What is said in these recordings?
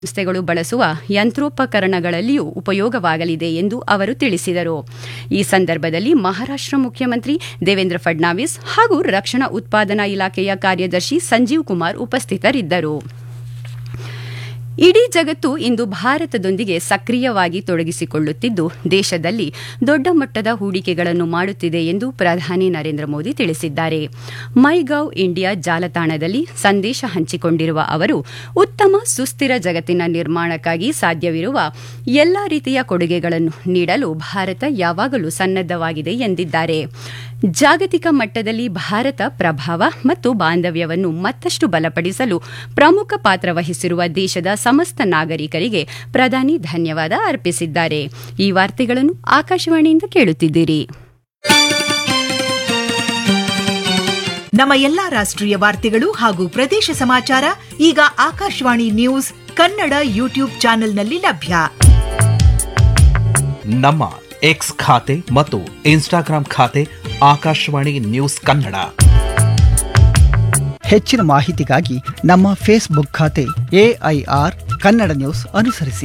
ಸಂಸ್ಥೆಗಳು ಬಳಸುವ ಯಂತ್ರೋಪಕರಣಗಳಲ್ಲಿಯೂ ಉಪಯೋಗವಾಗಲಿದೆ ಎಂದು ಅವರು ತಿಳಿಸಿದರು ಈ ಸಂದರ್ಭದಲ್ಲಿ ಮಹಾರಾಷ್ಟ್ರ ಮುಖ್ಯಮಂತ್ರಿ ದೇವೇಂದ್ರ ಫಡ್ನಾವಿಸ್ ಹಾಗೂ ರಕ್ಷಣಾ ಉತ್ಪಾದನಾ ಇಲಾಖೆಯ ಕಾರ್ಯದರ್ಶಿ ಸಂಜೀವ್ ಕುಮಾರ್ ಉಪಸ್ಥಿತರಿದ್ದರು ಇಡೀ ಜಗತ್ತು ಇಂದು ಭಾರತದೊಂದಿಗೆ ಸಕ್ರಿಯವಾಗಿ ತೊಡಗಿಸಿಕೊಳ್ಳುತ್ತಿದ್ದು ದೇಶದಲ್ಲಿ ದೊಡ್ಡ ಮಟ್ಟದ ಹೂಡಿಕೆಗಳನ್ನು ಮಾಡುತ್ತಿದೆ ಎಂದು ಪ್ರಧಾನಿ ನರೇಂದ್ರ ಮೋದಿ ತಿಳಿಸಿದ್ದಾರೆ ಮೈ ಗವ್ ಇಂಡಿಯಾ ಜಾಲತಾಣದಲ್ಲಿ ಸಂದೇಶ ಹಂಚಿಕೊಂಡಿರುವ ಅವರು ಉತ್ತಮ ಸುಸ್ಥಿರ ಜಗತ್ತಿನ ನಿರ್ಮಾಣಕ್ಕಾಗಿ ಸಾಧ್ಯವಿರುವ ಎಲ್ಲಾ ರೀತಿಯ ಕೊಡುಗೆಗಳನ್ನು ನೀಡಲು ಭಾರತ ಯಾವಾಗಲೂ ಸನ್ನದ್ದವಾಗಿದೆ ಎಂದಿದ್ದಾರೆ ಜಾಗತಿಕ ಮಟ್ಟದಲ್ಲಿ ಭಾರತ ಪ್ರಭಾವ ಮತ್ತು ಬಾಂಧವ್ಯವನ್ನು ಮತ್ತಷ್ಟು ಬಲಪಡಿಸಲು ಪ್ರಮುಖ ಪಾತ್ರ ವಹಿಸಿರುವ ದೇಶದ ಸಮಸ್ತ ನಾಗರಿಕರಿಗೆ ಪ್ರಧಾನಿ ಧನ್ಯವಾದ ಅರ್ಪಿಸಿದ್ದಾರೆ ಈ ವಾರ್ತೆಗಳನ್ನು ಆಕಾಶವಾಣಿಯಿಂದ ಕೇಳುತ್ತಿದ್ದೀರಿ ನಮ್ಮ ಎಲ್ಲಾ ರಾಷ್ಟ್ರೀಯ ವಾರ್ತೆಗಳು ಹಾಗೂ ಪ್ರದೇಶ ಸಮಾಚಾರ ಈಗ ಆಕಾಶವಾಣಿ ನ್ಯೂಸ್ ಕನ್ನಡ ಯೂಟ್ಯೂಬ್ ಚಾನೆಲ್ನಲ್ಲಿ ಲಭ್ಯ ನಮ್ಮ ಎಕ್ಸ್ ಖಾತೆ ಮತ್ತು ಇನ್ಸ್ಟಾಗ್ರಾಂ ಖಾತೆ ಆಕಾಶವಾಣಿ ನ್ಯೂಸ್ ಕನ್ನಡ ಹೆಚ್ಚಿನ ಮಾಹಿತಿಗಾಗಿ ನಮ್ಮ ಫೇಸ್ಬುಕ್ ಖಾತೆ ಎಐಆರ್ ಕನ್ನಡ ನ್ಯೂಸ್ ಅನುಸರಿಸಿ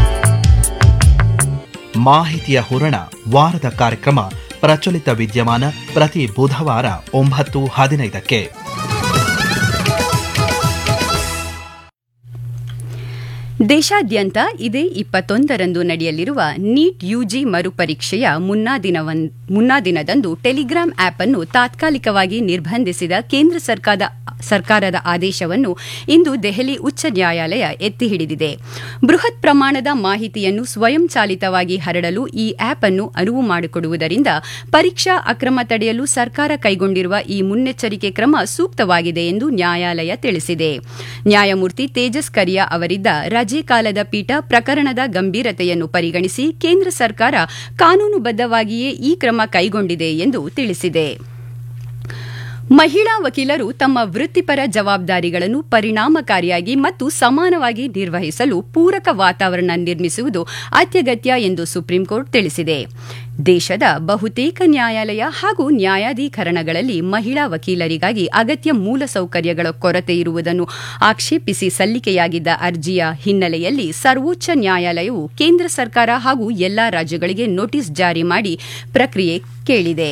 ಮಾಹಿತಿಯ ಹೂರಣ ವಾರದ ಕಾರ್ಯಕ್ರಮ ಪ್ರಚಲಿತ ವಿದ್ಯಮಾನ ಪ್ರತಿ ಬುಧವಾರ ಒಂಬತ್ತು ಹದಿನೈದಕ್ಕೆ ದೇಶಾದ್ಯಂತ ಇದೇ ಇಪ್ಪತ್ತೊಂದರಂದು ನಡೆಯಲಿರುವ ನೀಟ್ ಯುಜಿ ಮರುಪರೀಕ್ಷೆಯ ಮುನ್ನಾ ದಿನವನ್ ಮುನ್ನಾ ದಿನದಂದು ಟೆಲಿಗ್ರಾಂ ಆಪ್ ಅನ್ನು ತಾತ್ಕಾಲಿಕವಾಗಿ ನಿರ್ಬಂಧಿಸಿದ ಕೇಂದ್ರ ಸರ್ಕಾರದ ಸರ್ಕಾರದ ಆದೇಶವನ್ನು ಇಂದು ದೆಹಲಿ ಉಚ್ಚ ನ್ಯಾಯಾಲಯ ಎತ್ತಿ ಹಿಡಿದಿದೆ ಬೃಹತ್ ಪ್ರಮಾಣದ ಮಾಹಿತಿಯನ್ನು ಸ್ವಯಂಚಾಲಿತವಾಗಿ ಹರಡಲು ಈ ಆಪ್ ಅನ್ನು ಅನುವು ಮಾಡಿಕೊಡುವುದರಿಂದ ಪರೀಕ್ಷಾ ಅಕ್ರಮ ತಡೆಯಲು ಸರ್ಕಾರ ಕೈಗೊಂಡಿರುವ ಈ ಮುನ್ನೆಚ್ಚರಿಕೆ ಕ್ರಮ ಸೂಕ್ತವಾಗಿದೆ ಎಂದು ನ್ಯಾಯಾಲಯ ತಿಳಿಸಿದೆ ನ್ಯಾಯಮೂರ್ತಿ ತೇಜಸ್ ಕರಿಯಾ ಅವರಿದ್ದ ರಜೆ ಕಾಲದ ಪೀಠ ಪ್ರಕರಣದ ಗಂಭೀರತೆಯನ್ನು ಪರಿಗಣಿಸಿ ಕೇಂದ್ರ ಸರ್ಕಾರ ಕಾನೂನುಬದ್ಧವಾಗಿಯೇ ಈ ಕ್ರಮ ಕೈಗೊಂಡಿದೆ ಎಂದು ತಿಳಿಸಿದೆ ಮಹಿಳಾ ವಕೀಲರು ತಮ್ಮ ವೃತ್ತಿಪರ ಜವಾಬ್ದಾರಿಗಳನ್ನು ಪರಿಣಾಮಕಾರಿಯಾಗಿ ಮತ್ತು ಸಮಾನವಾಗಿ ನಿರ್ವಹಿಸಲು ಪೂರಕ ವಾತಾವರಣ ನಿರ್ಮಿಸುವುದು ಅತ್ಯಗತ್ಯ ಎಂದು ಸುಪ್ರೀಂಕೋರ್ಟ್ ತಿಳಿಸಿದೆ ದೇಶದ ಬಹುತೇಕ ನ್ಯಾಯಾಲಯ ಹಾಗೂ ನ್ಯಾಯಾಧೀಕರಣಗಳಲ್ಲಿ ಮಹಿಳಾ ವಕೀಲರಿಗಾಗಿ ಅಗತ್ಯ ಮೂಲಸೌಕರ್ಯಗಳ ಕೊರತೆ ಇರುವುದನ್ನು ಆಕ್ಷೇಪಿಸಿ ಸಲ್ಲಿಕೆಯಾಗಿದ್ದ ಅರ್ಜಿಯ ಹಿನ್ನೆಲೆಯಲ್ಲಿ ಸರ್ವೋಚ್ಚ ನ್ಯಾಯಾಲಯವು ಕೇಂದ್ರ ಸರ್ಕಾರ ಹಾಗೂ ಎಲ್ಲಾ ರಾಜ್ಯಗಳಿಗೆ ನೋಟಿಸ್ ಜಾರಿ ಮಾಡಿ ಪ್ರಕ್ರಿಯೆ ಕೇಳಿದೆ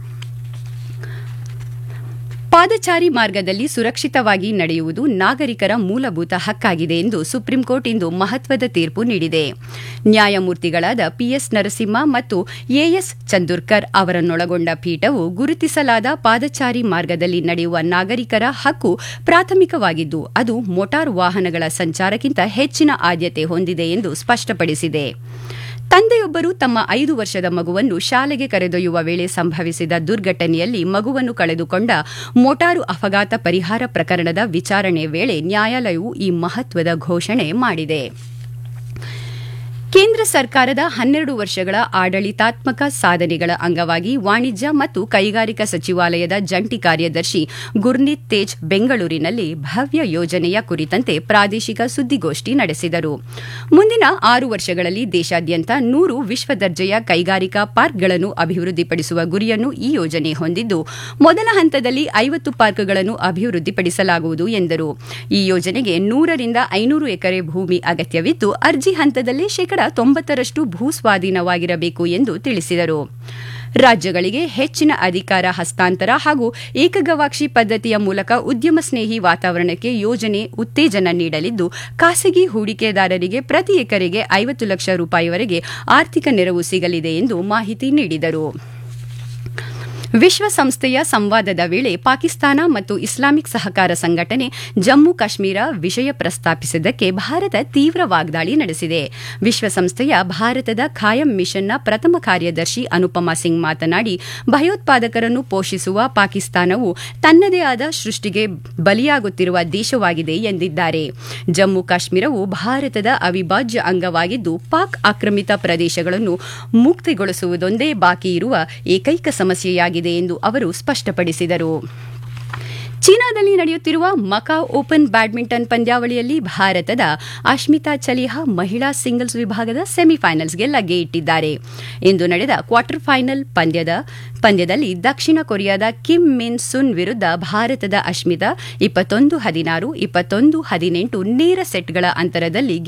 ಪಾದಚಾರಿ ಮಾರ್ಗದಲ್ಲಿ ಸುರಕ್ಷಿತವಾಗಿ ನಡೆಯುವುದು ನಾಗರಿಕರ ಮೂಲಭೂತ ಹಕ್ಕಾಗಿದೆ ಎಂದು ಸುಪ್ರೀಂಕೋರ್ಟ್ ಇಂದು ಮಹತ್ವದ ತೀರ್ಪು ನೀಡಿದೆ ನ್ಯಾಯಮೂರ್ತಿಗಳಾದ ಪಿಎಸ್ ನರಸಿಂಹ ಮತ್ತು ಎಎಸ್ ಚಂದೂರ್ಕರ್ ಅವರನ್ನೊಳಗೊಂಡ ಪೀಠವು ಗುರುತಿಸಲಾದ ಪಾದಚಾರಿ ಮಾರ್ಗದಲ್ಲಿ ನಡೆಯುವ ನಾಗರಿಕರ ಹಕ್ಕು ಪ್ರಾಥಮಿಕವಾಗಿದ್ದು ಅದು ಮೋಟಾರ್ ವಾಹನಗಳ ಸಂಚಾರಕ್ಕಿಂತ ಹೆಚ್ಚಿನ ಆದ್ಯತೆ ಹೊಂದಿದೆ ಎಂದು ಸ್ಪಷ್ಟಪಡಿಸಿದೆ ತಂದೆಯೊಬ್ಬರು ತಮ್ಮ ಐದು ವರ್ಷದ ಮಗುವನ್ನು ಶಾಲೆಗೆ ಕರೆದೊಯ್ಯುವ ವೇಳೆ ಸಂಭವಿಸಿದ ದುರ್ಘಟನೆಯಲ್ಲಿ ಮಗುವನ್ನು ಕಳೆದುಕೊಂಡ ಮೋಟಾರು ಅಪಘಾತ ಪರಿಹಾರ ಪ್ರಕರಣದ ವಿಚಾರಣೆ ವೇಳೆ ನ್ಯಾಯಾಲಯವು ಈ ಮಹತ್ವದ ಘೋಷಣೆ ಮಾಡಿದೆ ಕೇಂದ್ರ ಸರ್ಕಾರದ ಹನ್ನೆರಡು ವರ್ಷಗಳ ಆಡಳಿತಾತ್ಮಕ ಸಾಧನೆಗಳ ಅಂಗವಾಗಿ ವಾಣಿಜ್ಯ ಮತ್ತು ಕೈಗಾರಿಕಾ ಸಚಿವಾಲಯದ ಜಂಟಿ ಕಾರ್ಯದರ್ಶಿ ಗುರ್ನೀತ್ ತೇಜ್ ಬೆಂಗಳೂರಿನಲ್ಲಿ ಭವ್ಯ ಯೋಜನೆಯ ಕುರಿತಂತೆ ಪ್ರಾದೇಶಿಕ ಸುದ್ದಿಗೋಷ್ಠಿ ನಡೆಸಿದರು ಮುಂದಿನ ಆರು ವರ್ಷಗಳಲ್ಲಿ ದೇಶಾದ್ಯಂತ ನೂರು ವಿಶ್ವದರ್ಜೆಯ ಕೈಗಾರಿಕಾ ಪಾರ್ಕ್ಗಳನ್ನು ಅಭಿವೃದ್ಧಿಪಡಿಸುವ ಗುರಿಯನ್ನು ಈ ಯೋಜನೆ ಹೊಂದಿದ್ದು ಮೊದಲ ಹಂತದಲ್ಲಿ ಐವತ್ತು ಪಾರ್ಕ್ಗಳನ್ನು ಅಭಿವೃದ್ಧಿಪಡಿಸಲಾಗುವುದು ಎಂದರು ಈ ಯೋಜನೆಗೆ ನೂರರಿಂದ ಐನೂರು ಎಕರೆ ಭೂಮಿ ಅಗತ್ಯವಿದ್ದು ಅರ್ಜಿ ಹಂತದಲ್ಲೇ ಶೇಕಡ ತೊಂಬತ್ತರಷ್ಟು ಭೂ ಸ್ವಾಧೀನವಾಗಿರಬೇಕು ಎಂದು ತಿಳಿಸಿದರು ರಾಜ್ಯಗಳಿಗೆ ಹೆಚ್ಚಿನ ಅಧಿಕಾರ ಹಸ್ತಾಂತರ ಹಾಗೂ ಏಕಗವಾಕ್ಷಿ ಪದ್ಧತಿಯ ಮೂಲಕ ಉದ್ಯಮ ಸ್ನೇಹಿ ವಾತಾವರಣಕ್ಕೆ ಯೋಜನೆ ಉತ್ತೇಜನ ನೀಡಲಿದ್ದು ಖಾಸಗಿ ಹೂಡಿಕೆದಾರರಿಗೆ ಪ್ರತಿ ಎಕರೆಗೆ ಐವತ್ತು ಲಕ್ಷ ರೂಪಾಯಿವರೆಗೆ ಆರ್ಥಿಕ ನೆರವು ಸಿಗಲಿದೆ ಎಂದು ಮಾಹಿತಿ ನೀಡಿದರು ವಿಶ್ವಸಂಸ್ಥೆಯ ಸಂವಾದದ ವೇಳೆ ಪಾಕಿಸ್ತಾನ ಮತ್ತು ಇಸ್ಲಾಮಿಕ್ ಸಹಕಾರ ಸಂಘಟನೆ ಜಮ್ಮು ಕಾಶ್ಮೀರ ವಿಷಯ ಪ್ರಸ್ತಾಪಿಸಿದ್ದಕ್ಕೆ ಭಾರತ ತೀವ್ರ ವಾಗ್ದಾಳಿ ನಡೆಸಿದೆ ವಿಶ್ವಸಂಸ್ಥೆಯ ಭಾರತದ ಖಾಯಂ ಮಿಷನ್ನ ಪ್ರಥಮ ಕಾರ್ಯದರ್ಶಿ ಅನುಪಮಾ ಸಿಂಗ್ ಮಾತನಾಡಿ ಭಯೋತ್ಪಾದಕರನ್ನು ಪೋಷಿಸುವ ಪಾಕಿಸ್ತಾನವು ತನ್ನದೇ ಆದ ಸೃಷ್ಟಿಗೆ ಬಲಿಯಾಗುತ್ತಿರುವ ದೇಶವಾಗಿದೆ ಎಂದಿದ್ದಾರೆ ಜಮ್ಮು ಕಾಶ್ಮೀರವು ಭಾರತದ ಅವಿಭಾಜ್ಯ ಅಂಗವಾಗಿದ್ದು ಪಾಕ್ ಆಕ್ರಮಿತ ಪ್ರದೇಶಗಳನ್ನು ಮುಕ್ತಿಗೊಳಿಸುವುದೊಂದೇ ಬಾಕಿ ಇರುವ ಏಕೈಕ ಸಮಸ್ಯೆಯಾಗಿದೆ ಎಂದು ಅವರು ಸ್ಪಷ್ಟಪಡಿಸಿದರು ಚೀನಾದಲ್ಲಿ ನಡೆಯುತ್ತಿರುವ ಮಕಾವ್ ಓಪನ್ ಬ್ಯಾಡ್ಮಿಂಟನ್ ಪಂದ್ಯಾವಳಿಯಲ್ಲಿ ಭಾರತದ ಅಶ್ಮಿತಾ ಚಲಿಹಾ ಮಹಿಳಾ ಸಿಂಗಲ್ಸ್ ವಿಭಾಗದ ಸೆಮಿಫೈನಲ್ಸ್ಗೆ ಲಗ್ಗೆ ಇಟ್ಟಿದ್ದಾರೆ ಇಂದು ನಡೆದ ಕ್ವಾರ್ಟರ್ ಫೈನಲ್ ಪಂದ್ಯದ ಪಂದ್ಯದಲ್ಲಿ ದಕ್ಷಿಣ ಕೊರಿಯಾದ ಕಿಮ್ ಮಿನ್ ಸುನ್ ವಿರುದ್ಧ ಭಾರತದ ಅಶ್ಮಿತಾ ಇಪ್ಪತ್ತೊಂದು ಹದಿನಾರು ಇಪ್ಪತ್ತೊಂದು ಹದಿನೆಂಟು ನೇರ ಸೆಟ್ಗಳ ಅಂತರದಲ್ಲಿ